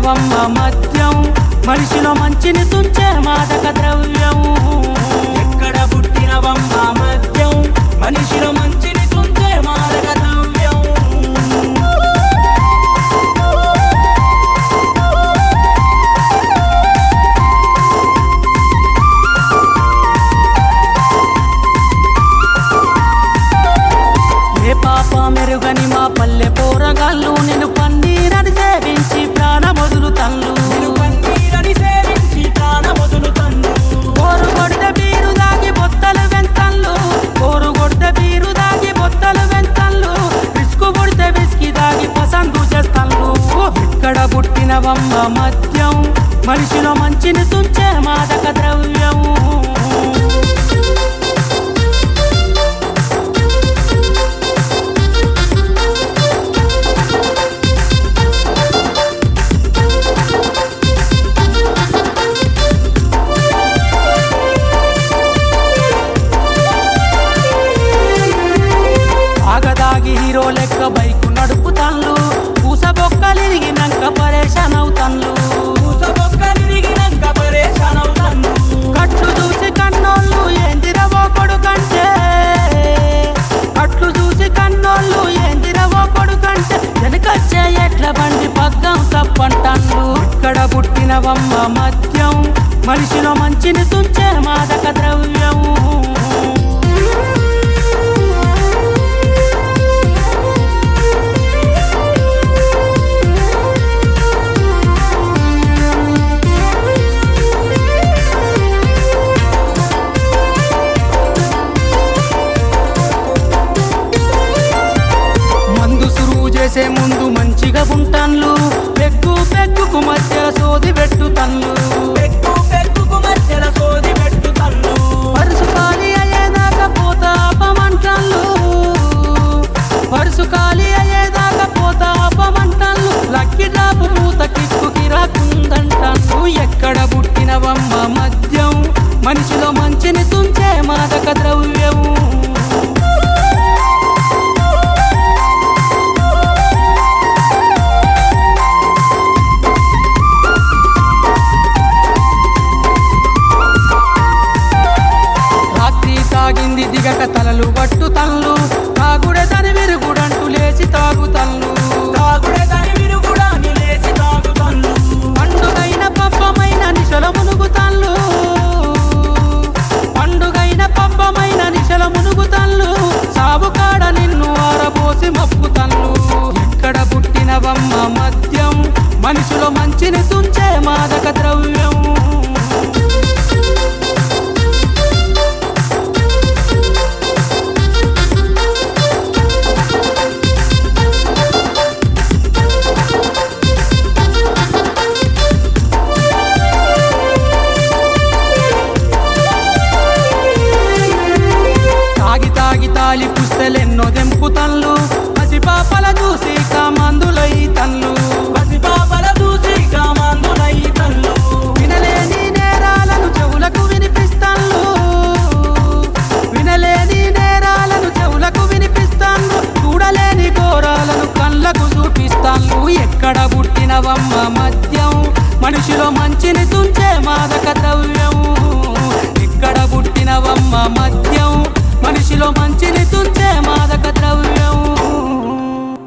పుట్టినవమ్మ మద్యం మనిషిలో మంచిని తుంచే మాదక ద్రవ్యం ఎక్కడ పుట్టినవమ్మ మద్యం మనిషిలో మంచిని తుంచే మారక ద్రవ్యం ఏ పాప మెరుగని మా పల్లె పోరగాళ్ళు నేను పన్నీరని సేవించి ప్రాణమొదులు తల్లు నేను పన్నీరని సేవించి ప్రాణమొదులు తన్ను కోరు కొడితే బీరు దాగి బొత్తలు వెంతళ్ళు కోరు కొడితే బీరు దాగి బొత్తలు వెంతళ్ళు విసుకు పుడితే విసికి దాగి పసందు చేస్తాళ్ళు ఇక్కడ పుట్టినవమ్మ మద్యం మనిషిలో మంచిని తుంచే మాదక ద్రవ్యం ఆగదాగి హీరో లెక్క బైక్ నడుపుతాన్లు పూసబొక్కలిరిగినాక పరేషాన్ అవుతాన్లు ఊసబొక్కలిరిగినంక పరేషాన్ అవుతాను కట్లు చూసి కన్నోళ్ళు ఏందిరవో కొడుకంటే కట్లు చూసి కన్నోళ్ళు ఏందిరవో కొడుకంటే వెనకొచ్చే ఎట్ల బండి పగ్గం తప్పంటాన్లు ఇక్కడ పుట్టినవమ్మ మద్యం మనిషిలో మంచిని తుంచే మాదక ద్రవ్యం మందు సురువు చేసే ముందు మంచిగా ఉంటాన్లు పెగ్గు పెగ్గుకు మధ్య సోది పెట్టు తన్లు పెక్కు పెక్కుకు మధ్యల సోది పెట్టు తన్ను పరుసు ఖాళీ అయ్యేదాకా పోతా అపమంటాన్లు పరుసు ఖాళీ అయ్యేదాకా పోతా అపమంటాన్లు లక్కి డ్రాపు పూత కిక్కుకి రాకుందంటాన్లు ఎక్కడ పుట్టినవమ్మ మద్యం మనిషిలో మంచిని తుంచే మాదక ద్రవ్యం రాత్రి తాగింది దిగక తలలు పట్టు తల్లు తాగుడే తని విరుగుడంటూ లేచి తాగు తల్లు తాగుడే దాని విరుగుడా నిలేసి తాగు తన్ను పండుగైన పబ్బమైన నిశల మునుగు తల్లు పండుగైన పబ్బమైన నిశల మునుగు తల్లు సాగు కాడ నిన్ను ఆరబోసి మప్పు తల్లు ఎక్కడ పుట్టినవమ్మ మద్యం మనిషిలో మంచిని తుంచే మాదక ద్రవ్యం తాగి తాగి తాలి పుస్తలెన్నో దెంపుతన్లు పసిపాపల చూసి కామందులై తన్లు పసిపాపల చూసి కామాందులై తన్ను వినలేని నేరాలను చెవులకు వినిపిస్తాన్లు వినలేని నేరాలను చెవులకు వినిపిస్తాన్లు చూడలేని ఘోరాలను కళ్ళకు చూపిస్తాన్లు ఎక్కడ పుట్టినవమ్మ మద్యం మనిషిలో మంచిని తుంచే మాద